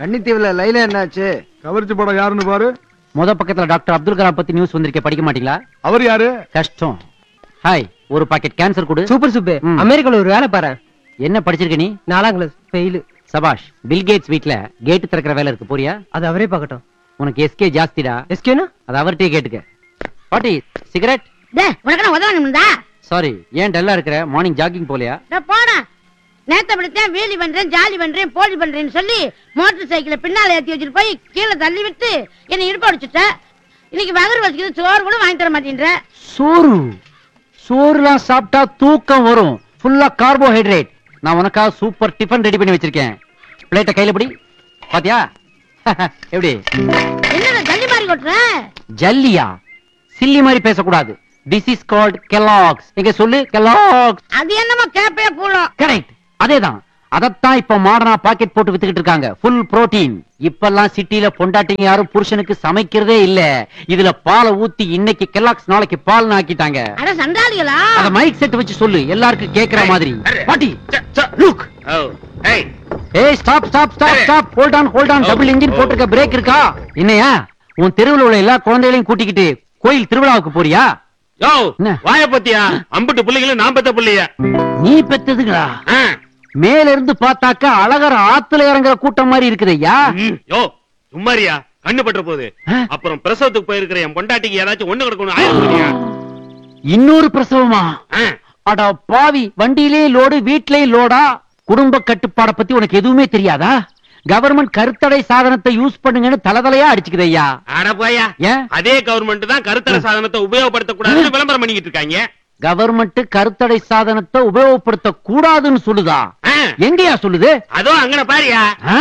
கன்னித்தீவுல லைலா என்னாச்சு கவர்ச்சி படம் யாருன்னு பாரு முத பக்கத்துல டாக்டர் அப்துல் கலாம் பத்தி நியூஸ் வந்திருக்கே படிக்க மாட்டீங்களா அவர் யாரு கஷ்டம் ஹாய் ஒரு பாக்கெட் கேன்சர் கொடு சூப்பர் சூப்பர் ம். அமெரிக்கால ஒரு வேலை பாரு என்ன படிச்சிருக்க நீ நாலாம் கிளாஸ் ஃபெயிலு சபாஷ் பில் கேட்ஸ் வீட்ல கேட் திறக்கிற வேலை இருக்கு போறியா அது அவரே பார்க்கட்டும் உனக்கு எஸ்கே ஜாஸ்திடா எஸ்கேனா அது அவர்கிட்டயே கேட்டுக்க பாட்டி சிகரெட் டேய் உனக்கு நான் உதவணும்டா சாரி ஏன் டல்லா இருக்கிற மார்னிங் ஜாகிங் போலையா நான் போடா நேத்த படித்தேன் வீலி பண்றேன் ஜாலி பண்றேன் போலி பண்றேன்னு சொல்லி மோட்டர் சைக்கிளை பின்னால ஏத்தி வச்சுட்டு போய் கீழே தள்ளி விட்டு என்னை இடுப்பு அடிச்சுட்ட இன்னைக்கு வகர் வச்சுக்கிது சோறு கூட வாங்கி தர மாட்டேன்ற சோறு சோறுலாம் சாப்பிட்டா தூக்கம் வரும் ஃபுல்லா கார்போஹைட்ரேட் நான் உனக்காக சூப்பர் டிஃபன் ரெடி பண்ணி வச்சிருக்கேன் பிளேட்டை கையில பிடி பாத்தியா எப்படி என்னடா தள்ளி மாறி கொட்டுற ஜல்லியா சில்லி மாதிரி பேசக்கூடாது திஸ் இஸ் கால்ட் கெலாக்ஸ் எங்க சொல்லு கெலாக்ஸ் அது என்னமோ கேப்பே கூடும் கரெக்ட் அதேதான் அதத்தான் இப்ப மாடர்னா பாக்கெட் போட்டு வித்துக்கிட்டு இருக்காங்க ஃபுல் புரோட்டீன் இப்பெல்லாம் சிட்டில பொண்டாட்டிங்க யாரும் புருஷனுக்கு சமைக்கிறதே இல்ல இதுல பாலை ஊத்தி இன்னைக்கு கெலாக்ஸ் நாளைக்கு பால் ஆக்கிட்டாங்க அட சண்டாளிகளா அத மைக் செட் வச்சு சொல்லு எல்லாருக்கும் கேக்குற மாதிரி பாட்டி லுக் ஏய் stop stop stop stop hold on hold on double engine போட்டிருக்க பிரேக் இருக்கா என்னையா உன் தெருவுல உள்ள எல்லா குழந்தைகளையும் கூட்டிக்கிட்டு கோயில் திருவிழாவுக்கு போறியா யோ என்ன? வாய பத்தியா அம்புட்டு பிள்ளைகளும் நான் பெத்த பிள்ளைய நீ பெத்ததுங்களா ஆ. மேல இருந்து பார்த்தாக்க அழகர் ஆத்துல இறங்குற கூட்டம் மாதிரி இருக்குது ஐயா ம், யோ சும்மாரியா கண்ணு பற்ற போகுது ஆ? அப்புறம் பிரசவத்துக்கு போயிருக்கிற என் பொண்டாட்டிக்கு ஏதாச்சும் ஒண்ணு கிடக்கணும் ஆயிரம் சொல்லியா? இன்னொரு பிரசவமா ஆ. அடா பாவி வண்டியிலே லோடு வீட்லயே லோடா குடும்ப கட்டுப்பாட பத்தி உனக்கு எதுவுமே தெரியாதா கவர்மெண்ட் கருத்தடை சாதனத்தை யூஸ் பண்ணுங்கன்னு தலதலையா அடிச்சுக்குது ஐயா அட போயா ஏன் அதே கவர்மெண்ட் தான் கருத்தர சாதனத்தை உபயோகப்படுத்த கூடாதுன்னு விளம்பரம் பண்ணிக்கிட்டு இருக்காங்க கவர்மெண்ட் கருத்தடை சாதனத்தை உபயோகப்படுத்த கூடாதுன்னு சொல்லுதா ஆ. எங்கயா சொல்லுது அதோ அங்கன பாரியா ஆ?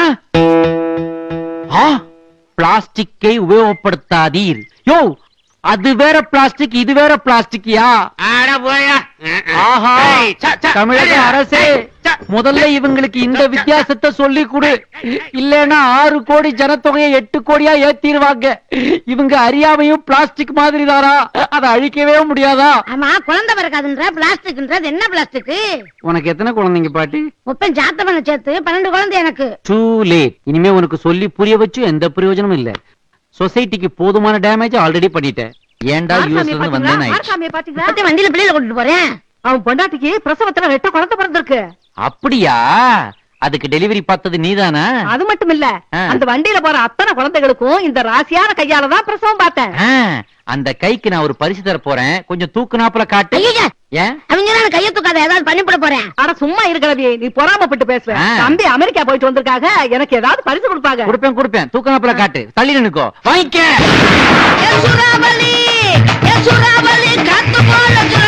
ஆ, பிளாஸ்டிக்கை உபயோகப்படுத்தாதீர் யோ அது வேற பிளாஸ்டிக் இது வேற பிளாஸ்டிக்கியா அட போயா ஆஹா ஏய், ச, ச, தமிழக ஏய், அரசே ஏய், ச. முதல்ல இவங்களுக்கு இந்த வித்தியாசத்தை சொல்லி கொடு இல்லைன்னா ஆறு கோடி ஜனத்தொகையை எட்டு கோடியா ஏத்திருவாங்க இவங்க அறியாமையும் பிளாஸ்டிக் மாதிரி தாரா அதை அழிக்கவே முடியாதா ஆமா குழந்தை பிறக்காதுன்ற பிளாஸ்டிக்ன்றது என்ன பிளாஸ்டிக் உனக்கு எத்தனை குழந்தைங்க பாட்டி முப்பன் சாத்த பண்ண சேர்த்து பன்னெண்டு குழந்தை எனக்கு டூ லேட் இனிமே உனக்கு சொல்லி புரிய வச்சு எந்த பிரயோஜனமும் இல்ல சொசைட்டிக்கு போதுமான டேமேஜ் ஆல்ரெடி பண்ணிட்டேன் ஏன்டா யூஎஸ்ல இருந்து வந்தேன் ஆயிடுச்சு. பத்தி வண்டியில பிள்ளையில கொண்டுட்டு போறேன் அவன் பொண்டாட்டிக்கு பிரசவத்துல ரெட்ட குழந்தை பிறந்திருக்கு அப்படியா அதுக்கு டெலிவரி பார்த்தது நீதானா அது மட்டும் இல்ல ஆ. அந்த வண்டியில போற அத்தனை குழந்தைகளுக்கும் இந்த ராசியான கையால தான் பிரசவம் பார்த்தேன் ஆ, அந்த கைக்கு நான் ஒரு பரிசு தர போறேன் கொஞ்சம் தூக்குனாப்புல காட்டு ஐயா ஏன் அவங்க நான் கைய தூக்காத ஏதாவது பண்ணி போட போறேன் ஆனா சும்மா இருக்கிறவி நீ பொறாமப்பட்டு பேசுற ஆ. தம்பி அமெரிக்கா போயிட்டு வந்திருக்காக எனக்கு ஏதாவது பரிசு கொடுப்பாங்க கொடுப்பேன் கொடுப்பேன் தூக்குனாப்புல காட்டு தள்ளி நின்னுக்கோ வாங்கிக்க ஏ சுறாவளி ஏ சுறாவளி காத்து போல